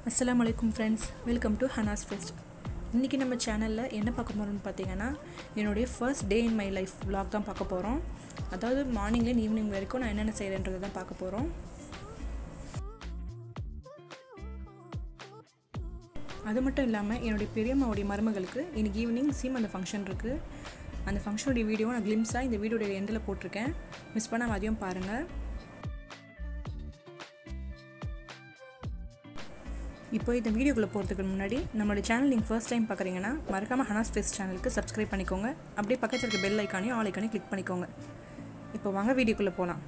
அஸ்ஸலாமு அலைக்கும் friends welcome to Hanas fest இன்றைக்கி நம்ம சேனலில் என்ன பார்க்க போகிறோம்னு பார்த்தீங்கன்னா என்னுடைய first day in my life vlog தான் பார்க்க போகிறோம் அதாவது மார்னிங்லேருந்து ஈவினிங் வரைக்கும் நான் என்னென்ன செய்கிறேன்றதை தான் பார்க்க போகிறோம் அது மட்டும் இல்லாமல் என்னுடைய பெரியம்மாவுடைய மருமகளுக்கு இன்றைக்கி ஈவினிங் சீமந்த ஃபங்க்ஷன் இருக்குது அந்த ஃபங்க்ஷனுடைய வீடியோ நான் கிளிம்ஸாக இந்த வீடியோடைய எண்டில் போட்டிருக்கேன் மிஸ் பண்ணாமல் அதையும் பாருங்கள் இப்போ இந்த வீடியோக்குள்ளே போகிறதுக்கு முன்னாடி நம்மளோட சேனல் நீங்கள் ஃபர்ஸ்ட் டைம் பார்க்குறீங்கன்னா மறக்காமல் ஹனாஸ் ஃபேஸ் சேனலுக்கு சப்ஸ்கிரைப் பண்ணிக்கோங்க அப்படியே பக்கத்தில் இருக்க பெல் ஐக்கானையும் ஆல் ஐக்கானையும் கிளிக் பண்ணிக்கோங்க இப்போ வாங்க வீடியோக்குள்ளே போகலாம்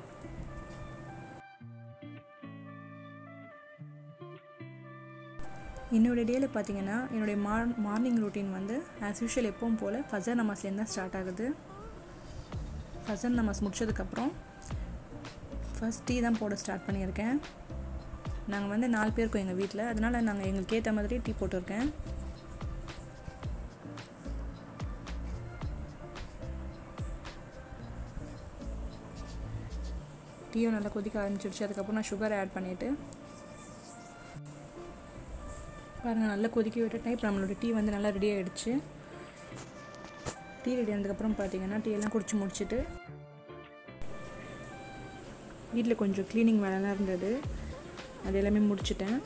என்னோடய டேயில் பார்த்தீங்கன்னா என்னுடைய மார் மார்னிங் ரொட்டீன் வந்து ஆஸ் யூஷுவல் எப்பவும் போல் ஃபஜர் நமாஸ்லேருந்து தான் ஸ்டார்ட் ஆகுது ஃபஜர் நமாஸ் முடிச்சதுக்கப்புறம் ஃபர்ஸ்ட் டீ தான் போட ஸ்டார்ட் பண்ணியிருக்கேன் நாங்கள் வந்து நாலு பேர் இருக்கோம் எங்கள் வீட்டில் அதனால் நாங்கள் எங்களுக்கு ஏற்ற மாதிரி டீ போட்டிருக்கேன் டீயும் நல்லா கொதிக்க ஆரம்பிச்சிடுச்சு அதுக்கப்புறம் நான் சுகர் ஆட் பண்ணிவிட்டு பாருங்கள் நல்லா கொதிக்க விட்டுட்டேன் இப்போ நம்மளோட டீ வந்து நல்லா ரெடி ஆகிடுச்சு டீ ரெடி ஆனதுக்கப்புறம் பார்த்தீங்கன்னா டீ எல்லாம் குடிச்சு முடிச்சுட்டு வீட்டில் கொஞ்சம் க்ளீனிங் வேலைலாம் இருந்தது அது எல்லாமே முடிச்சிட்டேன்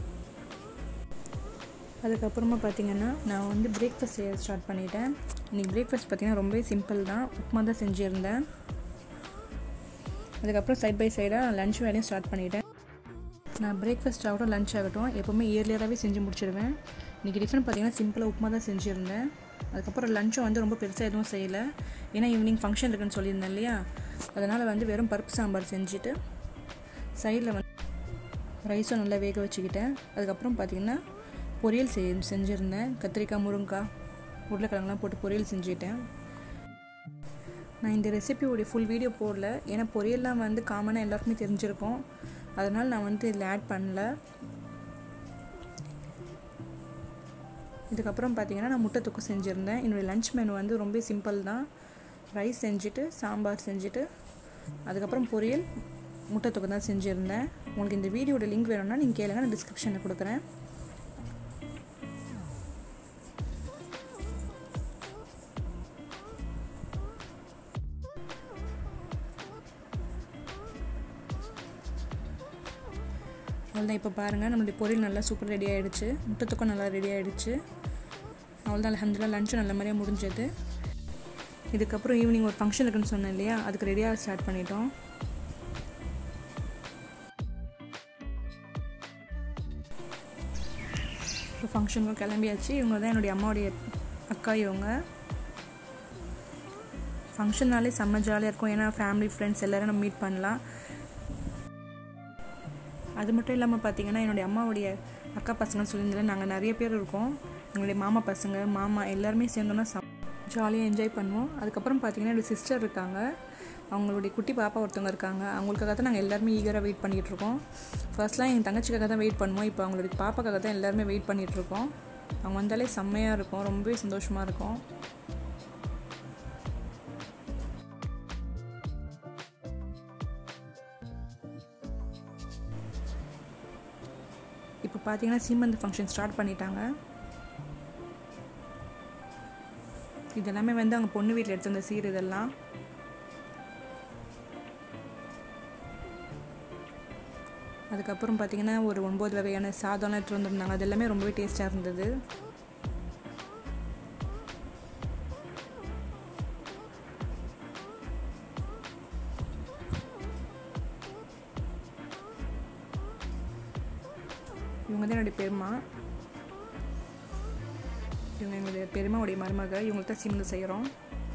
அதுக்கப்புறமா பார்த்தீங்கன்னா நான் வந்து பிரேக்ஃபாஸ்ட் செய்ய ஸ்டார்ட் பண்ணிட்டேன் இன்றைக்கி பிரேக்ஃபாஸ்ட் பார்த்தீங்கன்னா ரொம்பவே சிம்பிள் தான் உப்புமா தான் செஞ்சுருந்தேன் அதுக்கப்புறம் சைட் பை சைடாக லன்ச் வேலையும் ஸ்டார்ட் பண்ணிட்டேன் நான் பிரேக்ஃபாஸ்ட் ஆகட்டும் லன்ச் ஆகட்டும் எப்போவுமே இயர்லியராகவே செஞ்சு முடிச்சிடுவேன் இன்றைக்கி டிஃபன் பார்த்தீங்கன்னா சிம்பிளாக உப்புமா தான் செஞ்சுருந்தேன் அதுக்கப்புறம் லஞ்சும் வந்து ரொம்ப பெருசாக எதுவும் செய்யலை ஏன்னா ஈவினிங் ஃபங்க்ஷன் இருக்குன்னு சொல்லியிருந்தேன் இல்லையா அதனால் வந்து வெறும் பருப்பு சாம்பார் செஞ்சுட்டு சைடில் வந்து ரைஸும் நல்லா வேக வச்சுக்கிட்டேன் அதுக்கப்புறம் பார்த்திங்கன்னா பொரியல் செய் செஞ்சுருந்தேன் கத்திரிக்காய் முருங்காய் உருளைக்கிழங்குலாம் போட்டு பொரியல் செஞ்சுட்டேன் நான் இந்த ரெசிபியோடைய ஃபுல் வீடியோ போடல ஏன்னா பொரியல்லாம் வந்து காமனாக எல்லாருக்குமே தெரிஞ்சிருக்கும் அதனால் நான் வந்து இதில் ஆட் பண்ணல இதுக்கப்புறம் பார்த்தீங்கன்னா நான் முட்டை தொக்கு செஞ்சுருந்தேன் என்னுடைய லன்ச் மெனு வந்து ரொம்ப சிம்பிள் தான் ரைஸ் செஞ்சுட்டு சாம்பார் செஞ்சுட்டு அதுக்கப்புறம் பொரியல் முட்டை தொக்கு தான் செஞ்சுருந்தேன் உங்களுக்கு இந்த வீடியோட லிங்க் வேணும்னா நீங்கள் கேளுங்க நான் டிஸ்கிரிப்ஷனில் கொடுக்குறேன் அவ்வளோதான் இப்போ பாருங்கள் நம்மளுடைய பொரியல் நல்லா சூப்பர் ரெடி ஆகிடுச்சு முட்டத்துக்கும் நல்லா ரெடி ஆகிடுச்சு அவ்வளோதான் அலமதுல்லா லஞ்சும் நல்ல மாதிரியாக முடிஞ்சது இதுக்கப்புறம் ஈவினிங் ஒரு ஃபங்க்ஷன் இருக்குன்னு சொன்னேன் இல்லையா அதுக்கு ரெடியாக ஸ்டார்ட் பண்ணிட்டோம் இப்போ ஃபங்க்ஷனுக்கும் கிளம்பியாச்சு இவங்க தான் என்னுடைய அம்மாவுடைய அக்கா இவங்க ஃபங்க்ஷன்னாலே செம்ம ஜாலியாக இருக்கும் ஏன்னா ஃபேமிலி ஃப்ரெண்ட்ஸ் எல்லோரும் நம்ம மீட் பண்ணலாம் அது மட்டும் இல்லாமல் பார்த்தீங்கன்னா என்னுடைய அம்மாவுடைய அக்கா பசங்கன்னு சொல்லியிருந்தால நாங்கள் நிறைய பேர் இருக்கோம் எங்களுடைய மாமா பசங்க மாமா எல்லாருமே சேர்ந்தோன்னா சம் ஜாலியாக என்ஜாய் பண்ணுவோம் அதுக்கப்புறம் பார்த்தீங்கன்னா என்னுடைய சிஸ்டர் இருக்காங்க அவங்களுடைய குட்டி பாப்பா ஒருத்தவங்க இருக்காங்க அவங்களுக்காக தான் நாங்கள் எல்லாருமே ஈகராக வெயிட் பண்ணிகிட்ருக்கோம் ஃபர்ஸ்ட்லாம் எங்கள் தங்கச்சிக்காக தான் வெயிட் பண்ணுவோம் இப்போ அவங்களுடைய பாப்பாக்காக தான் எல்லாருமே வெயிட் பண்ணிகிட்ருக்கோம் அவங்க வந்தாலே செம்மையாக இருக்கும் ரொம்பவே சந்தோஷமாக இருக்கும் இப்போ பார்த்தீங்கன்னா சீமந்த் ஃபங்க்ஷன் ஸ்டார்ட் பண்ணிட்டாங்க இதெல்லாமே வந்து அவங்க பொண்ணு வீட்டில் எடுத்து வந்த சீர் இதெல்லாம் அதுக்கப்புறம் பார்த்தீங்கன்னா ஒரு ஒன்பது வகையான சாதம்லாம் எடுத்து வந்திருந்தாங்க அது எல்லாமே ரொம்பவே டேஸ்ட்டாக இருந்தது இவங்க தான் என்னுடைய பெருமா இவங்க எங்களுடைய பெருமாவுடைய மருமக இவங்களுக்கு தான் சீமந்து செய்கிறோம்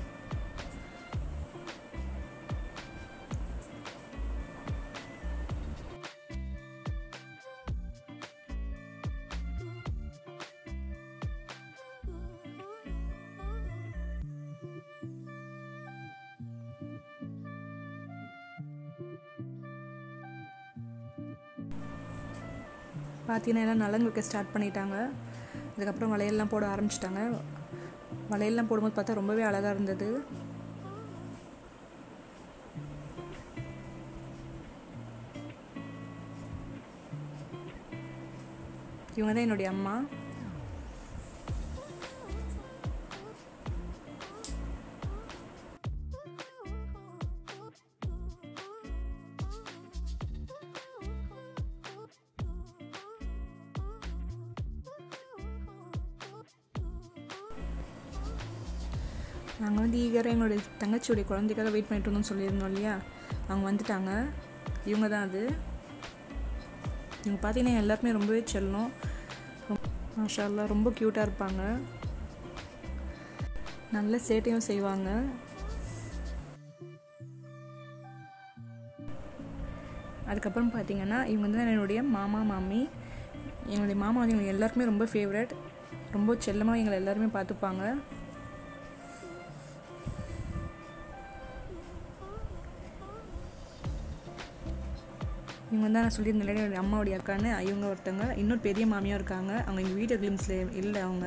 பார்த்தீங்கன்னா எல்லாம் நலங்கு வைக்க ஸ்டார்ட் பண்ணிட்டாங்க அதுக்கப்புறம் வளையல்லாம் போட ஆரம்பிச்சிட்டாங்க வளையல்லாம் போடும்போது பார்த்தா ரொம்பவே அழகாக இருந்தது இவங்க தான் என்னுடைய அம்மா நாங்கள் வந்து ஈகராக எங்களுடைய தங்கச்சியுடைய குழந்தைக்காக வெயிட் பண்ணிட்டு இருந்தோம்னு சொல்லியிருந்தோம் இல்லையா அவங்க வந்துட்டாங்க இவங்க தான் அது இவங்க பார்த்தீங்கன்னா எல்லாருமே ரொம்பவே செல்லும் மாஷால்லா ரொம்ப க்யூட்டாக இருப்பாங்க நல்ல சேட்டையும் செய்வாங்க அதுக்கப்புறம் பார்த்தீங்கன்னா இவங்க தான் என்னுடைய மாமா மாமி எங்களுடைய மாமா வந்து எங்களுக்கு எல்லாருக்குமே ரொம்ப ஃபேவரட் ரொம்ப செல்லமாக எங்களை எல்லாருமே பார்த்துப்பாங்க இவங்க தான் நான் சொல்லியிருந்தேன் என்னுடைய அம்மாவுடைய அக்கான்னு இவங்க ஒருத்தவங்க இன்னொரு பெரிய மாமியாக இருக்காங்க அவங்க எங்கள் வீடியோ கிளிம்ஸில் இல்லை அவங்க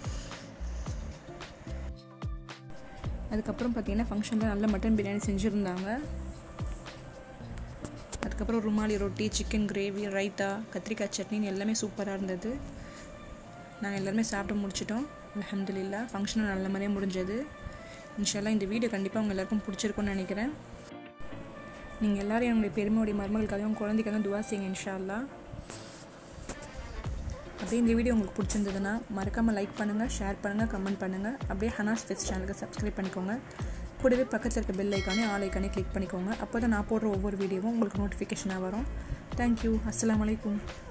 அதுக்கப்புறம் பார்த்தீங்கன்னா ஃபங்க்ஷனில் நல்ல மட்டன் பிரியாணி செஞ்சுருந்தாங்க அதுக்கப்புறம் ருமாலி ரொட்டி சிக்கன் கிரேவி ரைத்தா கத்திரிக்காய் சட்னின்னு எல்லாமே சூப்பராக இருந்தது நாங்கள் எல்லாருமே சாப்பிட்டு முடிச்சிட்டோம் அலமதுல்லா ஃபங்க்ஷனும் நல்ல மாதிரியே முடிஞ்சது இன்ஷால்லாம் இந்த வீடியோ கண்டிப்பாக உங்கள் எல்லாருக்கும் பிடிச்சிருக்கும்னு நினைக்கிறேன் நீங்கள் எல்லோரும் என்னுடைய பெருமையுடைய மருமகளுக்காகவும் குழந்தைக்காகவும் துவா செய்யுங்க இன்ஷால்லா அப்படியே இந்த வீடியோ உங்களுக்கு பிடிச்சிருந்ததுன்னா மறக்காமல் லைக் பண்ணுங்கள் ஷேர் பண்ணுங்கள் கமெண்ட் பண்ணுங்கள் அப்படியே ஹனாஸ் ஃபெஸ்ட் சேனலுக்கு சப்ஸ்கிரைப் பண்ணிக்கோங்க கூடவே பக்கத்தில் இருக்க பெல் ஐக்கானே ஆல் ஐக்கானே கிளிக் பண்ணிக்கோங்க அப்போ தான் நான் போடுற ஒவ்வொரு வீடியோவும் உங்களுக்கு நோட்டிஃபிகேஷனாக வரும் தேங்க்யூ அஸ்லாம் வலைக்கும்